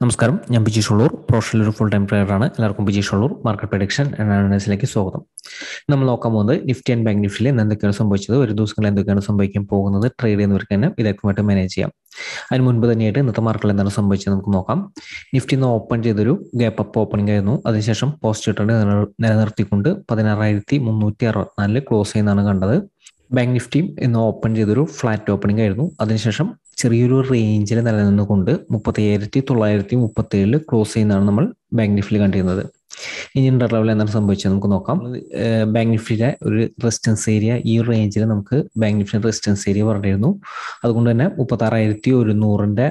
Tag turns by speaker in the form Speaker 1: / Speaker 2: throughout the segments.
Speaker 1: നമസ്കാരം ഞാൻ ബിജീഷ് ഉള്ളൂർ പ്രൊഫഷണൽ ഒരു ഫുൾ ടൈം ട്രേഡറാണ് എല്ലാവർക്കും ബിജീഷ് ഉള്ളൂർ മാർക്കറ്റ് പ്രഡിക്ഷൻ അനാലിസിലേക്ക് സ്വാഗതം നമ്മൾ നോക്കാൻ പോകുന്നത് നിഫ്റ്റി ആൻഡ് ബാങ്ക് നിഫ്റ്റിയിൽ ഇന്ന് എന്തൊക്കെയാണ് സംഭവിച്ചത് ഒരു ദിവസങ്ങളിൽ എന്തൊക്കെയാണ് സംഭവിക്കാൻ പോകുന്നത് ട്രേഡ് ചെയ്യുന്നവർക്ക് തന്നെ വിദഗ്ധമായിട്ട് മാനേജ് ചെയ്യാം അതിന് മുൻപ് തന്നെയായിട്ട് ഇന്നത്തെ മാർക്കറ്റിൽ എന്താണ് സംഭവിച്ചത് നമുക്ക് നോക്കാം നിഫ്റ്റി ഇന്ന് ഓപ്പൺ ചെയ്തൊരു ഗ്യാപ്പ് അപ്പ് ഓപ്പണിംഗ് ആയിരുന്നു അതിനുശേഷം പോസ്റ്റ് ട്രെൻഡ് നിലനിർത്തിക്കൊണ്ട് പതിനാറായിരത്തി മുന്നൂറ്റി അറുപത്തിനാലില് ക്ലോസ് ചെയ്യുന്നതാണ് കണ്ടത് ബാങ്ക് നിഫ്റ്റിയും ഇന്ന് ഓപ്പൺ ചെയ്തൊരു ഫ്ലാറ്റ് ഓപ്പണിംഗ് ആയിരുന്നു അതിനുശേഷം ചെറിയൊരു റേഞ്ചിൽ നിലനിന്നുകൊണ്ട് മുപ്പത്തി അയ്യായിരത്തി തൊള്ളായിരത്തി മുപ്പത്തി ഏഴില് ക്ലോസ് ചെയ്യുന്നതാണ് നമ്മൾ ബാങ്ക് നിഫ്റ്റിയിൽ കണ്ടിരുന്നത് ഇനി ഇന്റർ ലെവൽ എന്താണ് സംഭവിച്ചത് നമുക്ക് നോക്കാം ബാങ്ക് നിഫ്റ്റിയിലെ ഒരു റെസിസ്റ്റൻസ് ഏരിയ ഈ റേഞ്ചിൽ നമുക്ക് ബാങ്ക് നിഫ്റ്റിയുടെ റെസിസ്റ്റൻസ് ഏരിയ പറഞ്ഞിരുന്നു അതുകൊണ്ട് തന്നെ മുപ്പത്താറായിരത്തി ഒരുന്നൂറിന്റെ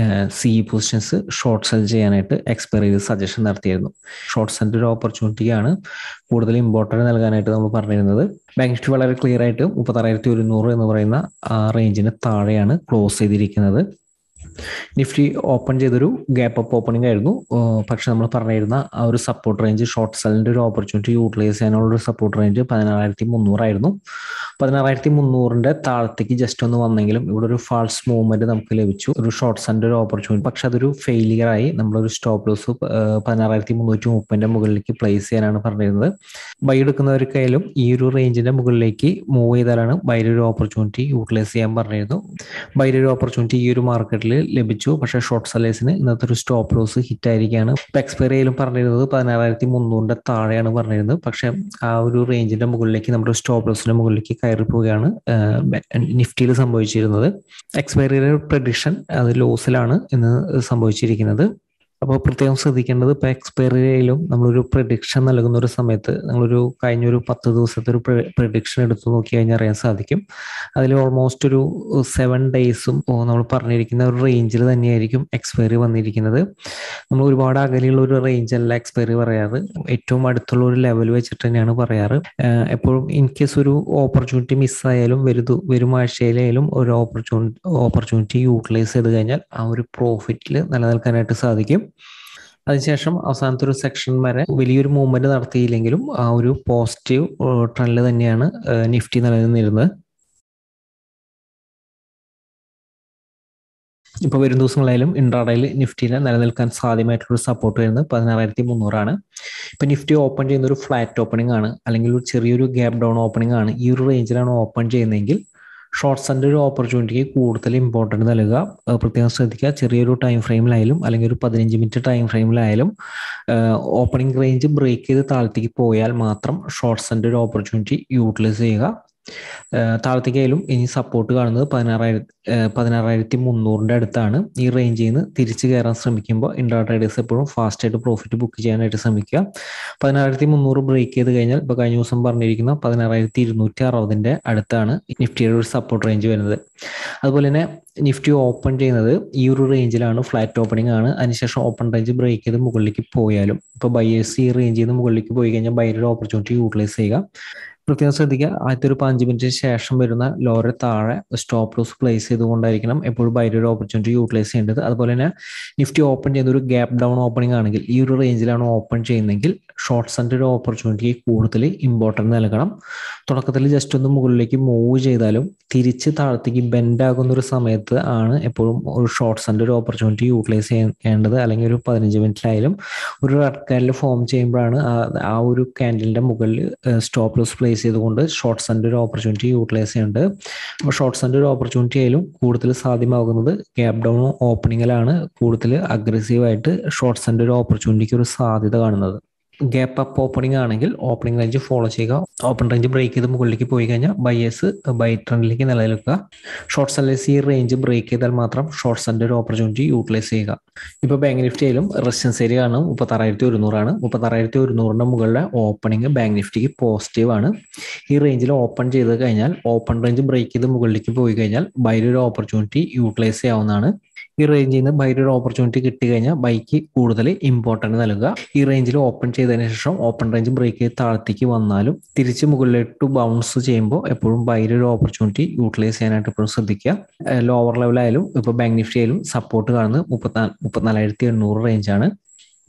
Speaker 1: സി പൊസിഷൻസ് ഷോർട്ട് സെൽ ചെയ്യാനായിട്ട് എക്സ്പയർ ചെയ്ത് സജഷൻ നടത്തിയിരുന്നു ഷോർട്ട് സെല്ലിൻ്റെ ഒരു ഓപ്പർച്യൂണിറ്റിയാണ് കൂടുതൽ ഇമ്പോർട്ടൻറ്റ് നൽകാനായിട്ട് നമ്മൾ പറഞ്ഞിരുന്നത് ബാങ്ക് നിഫ്റ്റി വളരെ ക്ലിയർ ആയിട്ട് മുപ്പത്താറായിരത്തി ഒരുന്നൂറ് എന്ന് പറയുന്ന ആ റേഞ്ചിന് താഴെയാണ് ക്ലോസ് ചെയ്തിരിക്കുന്നത് നിഫ്റ്റി ഓപ്പൺ ചെയ്തൊരു ഗ്യാപ്പ് അപ്പ് ഓപ്പണിംഗ് ആയിരുന്നു പക്ഷെ നമ്മൾ പറഞ്ഞിരുന്ന ആ ഒരു സപ്പോർട്ട് റേഞ്ച് ഷോർട്ട് സെല്ലിന്റെ ഒരു ഓപ്പർച്യൂണിറ്റി യൂട്ടിലൈസ് ചെയ്യാനുള്ള ഒരു സപ്പോർട്ട് റേഞ്ച് പതിനാറായിരത്തി മുന്നൂറായിരുന്നു പതിനാറായിരത്തി മുന്നൂറിന്റെ താഴത്തേക്ക് ജസ്റ്റ് ഒന്ന് വന്നെങ്കിലും ഇവിടെ ഒരു ഫാൾസ് മൂവ്മെന്റ് നമുക്ക് ലഭിച്ചു ഒരു ഷോർട്ട് സെല്ലിന്റെ ഒരു ഓപ്പർച്യൂണിറ്റി പക്ഷെ അതൊരു ഫെയിലിയർ ആയി നമ്മളൊരു സ്റ്റോപ്പ് ലോസ് പതിനാറായിരത്തി മുന്നൂറ്റി മുപ്പതിന്റെ മുകളിലേക്ക് പ്ലേസ് ചെയ്യാനാണ് പറഞ്ഞിരുന്നത് ബൈ എടുക്കുന്നവർക്കായാലും ഈ ഒരു റേഞ്ചിന്റെ മുകളിലേക്ക് മൂവ് ചെയ്താലാണ് ബൈയുടെ ഒരു ഓപ്പർച്യൂണിറ്റി യൂട്ടിലൈസ് ചെയ്യാൻ പറഞ്ഞിരുന്നു ബൈയുടെ ഒരു ഓപ്പർച്യൂണിറ്റി ഈ ഒരു മാർക്കറ്റിൽ ലഭിച്ചു പക്ഷേ ഷോർട്ട് സെല്ലേഴ്സിന് ഇന്നത്തെ ഒരു സ്റ്റോപ്പ് ലോസ് ഹിറ്റ് ആയിരിക്കുകയാണ് എക്സ്പയറി ആയാലും പറഞ്ഞിരുന്നത് പതിനാറായിരത്തി മുന്നൂറിന്റെ താഴെയാണ് പറഞ്ഞിരുന്നത് പക്ഷെ ആ ഒരു റേഞ്ചിന്റെ മുകളിലേക്ക് നമ്മുടെ സ്റ്റോപ്പ് ലോസിന്റെ മുകളിലേക്ക് കയറി പോവുകയാണ് നിഫ്റ്റിയിൽ സംഭവിച്ചിരുന്നത് എക്സ്പയറിയുടെ പ്രഡിക്ഷൻ അത് ലോസിലാണ് ഇന്ന് സംഭവിച്ചിരിക്കുന്നത് അപ്പോൾ പ്രത്യേകം ശ്രദ്ധിക്കേണ്ടത് ഇപ്പോൾ എക്സ്പയറിയിലും നമ്മളൊരു പ്രഡിക്ഷൻ നൽകുന്ന ഒരു സമയത്ത് നമ്മളൊരു കഴിഞ്ഞൊരു പത്ത് ദിവസത്തെ ഒരു പ്രഡിക്ഷൻ എടുത്തു നോക്കി കഴിഞ്ഞാൽ അറിയാൻ സാധിക്കും അതിൽ ഓൾമോസ്റ്റ് ഒരു സെവൻ ഡേയ്സും നമ്മൾ പറഞ്ഞിരിക്കുന്ന ഒരു റേഞ്ചിൽ തന്നെയായിരിക്കും എക്സ്പയറി വന്നിരിക്കുന്നത് നമ്മൾ ഒരുപാട് അകലെയുള്ള ഒരു റേഞ്ച് അല്ല എക്സ്പയറി പറയാറ് ഏറ്റവും അടുത്തുള്ള ഒരു ലെവൽ വെച്ചിട്ട് തന്നെയാണ് പറയാറ് എപ്പോഴും ഇൻ കേസ് ഒരു ഓപ്പർച്യൂണിറ്റി മിസ്സായാലും വരുതു വരും ആഴ്ചയിലായാലും ഒരു ഓപ്പർച്യൂണിറ്റി ഓപ്പർച്യൂണിറ്റി യൂട്ടിലൈസ് ചെയ്ത് കഴിഞ്ഞാൽ ആ ഒരു പ്രോഫിറ്റിൽ നിലനിൽക്കാനായിട്ട് സാധിക്കും അതിനുശേഷം അവസാനത്തെ ഒരു സെക്ഷൻ വരെ വലിയൊരു മൂവ്മെന്റ് നടത്തിയില്ലെങ്കിലും ആ ഒരു പോസിറ്റീവ് ട്രെൻഡിൽ തന്നെയാണ് നിഫ്റ്റി നിലനിന്നിരുന്നത് ഇപ്പോൾ വരും ദിവസങ്ങളായാലും ഇൻട്രാഡയിൽ നിഫ്റ്റിയിൽ നിലനിൽക്കാൻ സാധ്യമായിട്ടുള്ള ഒരു സപ്പോർട്ട് വരുന്നത് പതിനാറായിരത്തി മുന്നൂറാണ് ഇപ്പൊ നിഫ്റ്റി ഓപ്പൺ ചെയ്യുന്ന ഒരു ഫ്ലാറ്റ് ഓപ്പണിംഗ് ആണ് അല്ലെങ്കിൽ ഒരു ചെറിയൊരു ഗ്യാപ്പ് ഡൗൺ ഓപ്പണിംഗ് ആണ് ഈ ഒരു റേഞ്ചിലാണ് ഓപ്പൺ ചെയ്യുന്നതെങ്കിൽ ഷോർട്ട് സെൻ്റെ ഒരു ഓപ്പർച്യൂണിറ്റിക്ക് കൂടുതൽ ഇമ്പോർട്ടൻറ്റ് നൽകുക പ്രത്യേകം ശ്രദ്ധിക്കുക ചെറിയൊരു ടൈം ഫ്രെയിമിലായാലും അല്ലെങ്കിൽ ഒരു പതിനഞ്ച് മിനിറ്റ് ടൈം ഫ്രെയിമിലായാലും ഓപ്പണിംഗ് റേഞ്ച് ബ്രേക്ക് ചെയ്ത് താഴത്തേക്ക് പോയാൽ മാത്രം ഷോർട്ട് സെൻ്റെ ഒരു ഓപ്പർച്യൂണിറ്റി യൂട്ടിലൈസ് ചെയ്യുക താഴത്തേക്കായാലും ഇനി സപ്പോർട്ട് കാണുന്നത് പതിനാറായിരത്തി പതിനാറായിരത്തി മുന്നൂറിൻ്റെ അടുത്താണ് ഈ റേഞ്ചിൽ നിന്ന് തിരിച്ചു കയറാൻ ശ്രമിക്കുമ്പോൾ ഇൻട്രാ ട്രേഡേഴ്സ് എപ്പോഴും ഫാസ്റ്റ് ആയിട്ട് പ്രോഫിറ്റ് ബുക്ക് ചെയ്യാനായിട്ട് ശ്രമിക്കുക പതിനായിരത്തി മുന്നൂറ് ബ്രേക്ക് ചെയ്ത് കഴിഞ്ഞാൽ ഇപ്പോൾ കഴിഞ്ഞ ദിവസം പറഞ്ഞിരിക്കുന്ന പതിനാറായിരത്തി ഇരുന്നൂറ്റി അറുപതിൻ്റെ അടുത്താണ് നിഫ്റ്റിയുടെ ഒരു സപ്പോർട്ട് റേഞ്ച് വരുന്നത് അതുപോലെ തന്നെ നിഫ്റ്റി ഓപ്പൺ ചെയ്യുന്നത് ഈ ഒരു റേഞ്ചിലാണ് ഫ്ലാറ്റ് ഓപ്പണിംഗ് ആണ് അതിനുശേഷം ഓപ്പൺ റേഞ്ച് ബ്രേക്ക് ചെയ്ത് മുകളിലേക്ക് പോയാലും ഇപ്പോൾ ബയേഴ്സ് ഈ റേഞ്ചിൽ നിന്ന് മുകളിലേക്ക് പോയി കഴിഞ്ഞാൽ ബൈയുടെ ഓപ്പർച്യൂണിറ്റി യൂട്ടിലൈസ് ചെയ്യുക പ്രത്യേകം ശ്രദ്ധിക്കുക ആദ്യത്തെ ഒരു പതിനഞ്ച് മിനിറ്റിന് ശേഷം വരുന്ന ലോറെ താഴെ സ്റ്റോപ്പ് ലോസ് പ്ലേസ് ചെയ്തുകൊണ്ടായിരിക്കണം എപ്പോഴും ബൈയുടെ ഒരു ഓപ്പർച്യൂണിറ്റി യൂട്ടിലൈസ് ചെയ്യേണ്ടത് അതുപോലെ തന്നെ നിഫ്റ്റി ഓപ്പൺ ചെയ്യുന്ന ഒരു ഗ്യാപ്പ് ഡൗൺ ഓപ്പണിംഗ് ആണെങ്കിൽ ഈ ഒരു റേഞ്ചിലാണ് ഓപ്പൺ ചെയ്യുന്നതെങ്കിൽ ഷോർട്ട് സെൻ്റെ ഒരു ഓപ്പർച്യൂണിറ്റിക്ക് കൂടുതൽ ഇമ്പോർട്ടൻറ്റ് നൽകണം തുടക്കത്തിൽ ജസ്റ്റ് ഒന്ന് മുകളിലേക്ക് മൂവ് ചെയ്താലും തിരിച്ച് താഴത്തേക്ക് ബെൻഡ് ആകുന്ന ഒരു സമയത്ത് ആണ് എപ്പോഴും ഒരു ഷോർട്ട് സെൻ്റെ ഒരു ഓപ്പർച്യൂണിറ്റി യൂട്ടിലൈസ് ചെയ്യേണ്ടത് അല്ലെങ്കിൽ ഒരു പതിനഞ്ച് മിനിറ്റിലായാലും ഒരു റെഡ് കാൻഡിൽ ഫോം ചെയ്യുമ്പോഴാണ് ആ ഒരു കാൻഡിലിൻ്റെ മുകളിൽ സ്റ്റോപ്പ് ലോസ് പ്ലേസ് ചെയ്തുകൊണ്ട് ഷോർട്ട് സെൻ്റെ ഒരു ഓപ്പർച്യൂണിറ്റി യൂട്ടിലൈസ് ചെയ്യുന്നുണ്ട് അപ്പോൾ ഷോർട്ട് സെൻ്റെ ഒരു ഓപ്പർച്യൂണിറ്റി ആയാലും കൂടുതൽ സാധ്യമാകുന്നത് ഗ്യാപ്പ് ഡൗൺ ഓപ്പണിങ്ങിലാണ് കൂടുതൽ അഗ്രസീവായിട്ട് ഷോർട്ട് സെൻ്റെ ഒരു ഓപ്പർച്യൂണിറ്റിക്ക് ഒരു സാധ്യത കാണുന്നത് ഗ്യാപ്പ് അപ്പ് ഓപ്പണിംഗ് ആണെങ്കിൽ ഓപ്പണിംഗ് റേഞ്ച് ഫോളോ ചെയ്യുക ഓപ്പൺ റേഞ്ച് ബ്രേക്ക് ചെയ്ത് മുകളിലേക്ക് പോയി കഴിഞ്ഞാൽ ബയേഴ്സ് ബൈ ട്രെൻഡിലേക്ക് നിലനിൽക്കുക ഷോർട്ട് സെല്ലേഴ്സ് ഈ റേഞ്ച് ബ്രേക്ക് ചെയ്താൽ മാത്രം ഷോർട്ട് സെൻ്റെ ഒരു ഓപ്പർച്യൂണിറ്റി യൂട്ടിലൈസ് ചെയ്യുക ഇപ്പോൾ ബാങ്ക് നിഫ്റ്റിയിലും റെസിസ്റ്റൻസ് ഏരിയ ആണ് മുപ്പത്താറായിരത്തി ഒരുന്നൂറാണ് മുപ്പത്താറായിരത്തി ഒരുന്നൂറിൻ്റെ മുകളിലെ ഓപ്പണിംഗ് ബാങ്ക് നിഫ്റ്റിക്ക് പോസിറ്റീവ് ആണ് ഈ റേഞ്ചിൽ ഓപ്പൺ ചെയ്ത് കഴിഞ്ഞാൽ ഓപ്പൺ റേഞ്ച് ബ്രേക്ക് ചെയ്ത് മുകളിലേക്ക് പോയി കഴിഞ്ഞാൽ ബൈയുടെ ഒരു ഓപ്പർച്യൂണിറ്റി യൂട്ടിലൈസ് ചെയ്യാവുന്നതാണ് ഈ റേഞ്ചിൽ നിന്ന് ബൈയുടെ ഒരു ഓപ്പർച്യൂണിറ്റി കിട്ടി കഴിഞ്ഞാൽ ബൈക്ക് കൂടുതൽ ഇമ്പോർട്ടൻറ്റ് നൽകുക ഈ റേഞ്ചിൽ ഓപ്പൺ ചെയ്തതിന് ശേഷം ഓപ്പൺ റേഞ്ച് ബ്രേക്ക് ചെയ്ത് താഴത്തേക്ക് വന്നാലും തിരിച്ച് മുകളിലോട്ട് ബൗൺസ് ചെയ്യുമ്പോൾ എപ്പോഴും ബൈയുടെ ഒരു ഓപ്പർച്യൂണിറ്റി യൂട്ടിലൈസ് ചെയ്യാനായിട്ട് എപ്പോഴും ശ്രദ്ധിക്കുക ലോവർ ലെവലായാലും ഇപ്പോൾ ബാങ്ക് നിഫ്റ്റി ആയാലും സപ്പോർട്ട് കാണുന്നത് മുപ്പത്തിനാല് മുപ്പത്തിനാലായിരത്തി എണ്ണൂറ് റേഞ്ചാണ്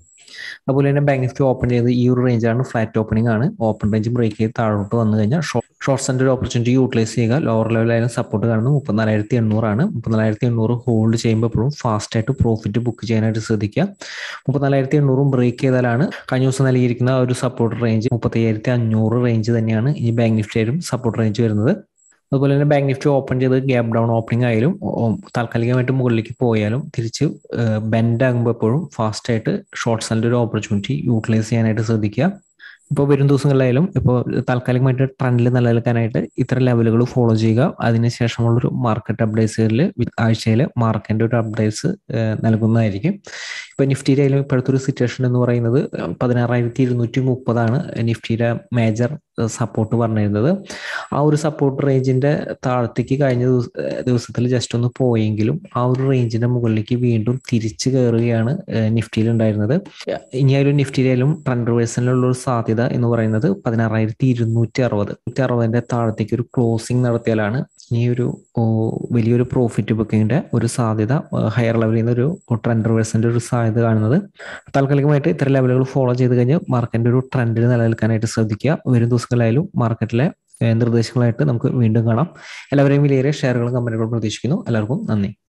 Speaker 1: അതുപോലെ തന്നെ ബാങ്ക് നിഫ്റ്റി ഓപ്പൺ ചെയ്ത് ഈ ഒരു റേഞ്ചാണ് ഫ്ലാറ്റ് ഓപ്പണിംഗ് ആണ് ഓപ്പൺ റേഞ്ച് ബ്രേക്ക് ചെയ്ത് താഴോട്ട് വന്നു കഴിഞ്ഞാൽ ഷോർട്ട് സെൻറ്റർ ഓപ്പർച്യൂണിറ്റി യൂട്ടിലൈസ് ചെയ്യുക ലോവർ ലെവലായാലും സപ്പോർട്ട് കാണുന്നത് മുപ്പത്തിനാലായിരത്തി എണ്ണൂറാണ് മുപ്പത്തിനാലായിരത്തി എണ്ണൂറ് ഹോൾഡ് ചെയ്യുമ്പോൾ എപ്പോഴും ഫാസ്റ്റ് ആയിട്ട് പ്രോഫിറ്റ് ബുക്ക് ചെയ്യാനായിട്ട് ശ്രദ്ധിക്കുക മുപ്പത്തിനാലായിരത്തി എണ്ണൂറും ബ്രേക്ക് ചെയ്താലാണ് കഴിഞ്ഞ ദിവസം നൽകിയിരിക്കുന്ന ഒരു സപ്പോർട്ട് റേഞ്ച് മുപ്പത്തയ്യായിരത്തി അഞ്ഞൂറ് റേഞ്ച് തന്നെയാണ് ഈ ബാങ്ക് നിഫ്റ്റിയിലും സപ്പോർട്ട് റേഞ്ച് വരുന്നത് അതുപോലെ തന്നെ ബാങ്ക് നിഫ്റ്റി ഓപ്പൺ ചെയ്ത് ഗ്യാപ് ഡൗൺ ഓപ്പണിംഗ് ആയാലും താൽക്കാലികമായിട്ട് മുകളിലേക്ക് പോയാലും തിരിച്ച് ബെൻഡ് ആകുമ്പോൾ എപ്പോഴും ഫാസ്റ്റ് ആയിട്ട് ഷോർട്ട് സെല്ലിൻ്റെ ഒരു ഓപ്പർച്യൂണിറ്റി യൂട്ടിലൈസ് ചെയ്യാനായിട്ട് ശ്രദ്ധിക്കുക ഇപ്പോൾ വരും ദിവസങ്ങളിലായാലും ഇപ്പോൾ താൽക്കാലികമായിട്ട് ട്രെൻഡിൽ നിലനിൽക്കാനായിട്ട് ഇത്തരം ലെവലുകൾ ഫോളോ ചെയ്യുക അതിനുശേഷമുള്ളൊരു മാർക്കറ്റ് അപ്ഡേറ്റ്സുകളിൽ ആഴ്ചയിൽ മാർക്കറ്റിൻ്റെ ഒരു അപ്ഡേറ്റ്സ് നൽകുന്നതായിരിക്കും ഇപ്പോൾ നിഫ്റ്റിയിലായാലും ഇപ്പോഴത്തെ ഒരു സിറ്റുവേഷൻ എന്ന് പറയുന്നത് പതിനാറായിരത്തി ഇരുന്നൂറ്റി മുപ്പതാണ് നിഫ്റ്റിയുടെ മേജർ സപ്പോർട്ട് പറഞ്ഞിരുന്നത് ആ ഒരു സപ്പോർട്ട് റേഞ്ചിന്റെ താഴത്തേക്ക് കഴിഞ്ഞ ദിവസത്തിൽ ജസ്റ്റ് ഒന്ന് പോയെങ്കിലും ആ ഒരു റേഞ്ചിന്റെ മുകളിലേക്ക് വീണ്ടും തിരിച്ചു കയറുകയാണ് നിഫ്റ്റിയിൽ ഉണ്ടായിരുന്നത് ഇനിയായാലും നിഫ്റ്റിയിലായാലും ട്രെൻഡ് റിവേഴ്സലിനുള്ള ഒരു സാധ്യത എന്ന് പറയുന്നത് പതിനാറായിരത്തി ഇരുന്നൂറ്റി അറുപത് നൂറ്റി അറുപതിന്റെ താഴത്തേക്ക് ഒരു ക്ലോസിംഗ് നടത്തിയാലാണ് ഈ ഒരു വലിയൊരു പ്രോഫിറ്റ് ബുക്കിങ്ങിന്റെ ഒരു സാധ്യത ഹയർ ലെവലിൽ നിന്ന് ഒരു ട്രെൻഡ് റിവേഴ്സിന്റെ ഒരു സാധ്യത കാണുന്നത് താൽക്കാലികമായിട്ട് ഇത്തരം ലെവലുകൾ ഫോളോ ചെയ്ത് കഴിഞ്ഞാൽ മാർക്കറ്റിന്റെ ഒരു ട്രെൻഡിൽ നിലനിൽക്കാനായിട്ട് ശ്രദ്ധിക്കുക വരും ദിവസങ്ങളായാലും മാർക്കറ്റിലെ നിർദ്ദേശങ്ങളായിട്ട് നമുക്ക് വീണ്ടും കാണാം എല്ലാവരെയും വിലയേറിയ ഷെയറുകളും കമ്പനികളും പ്രതീക്ഷിക്കുന്നു എല്ലാവർക്കും നന്ദി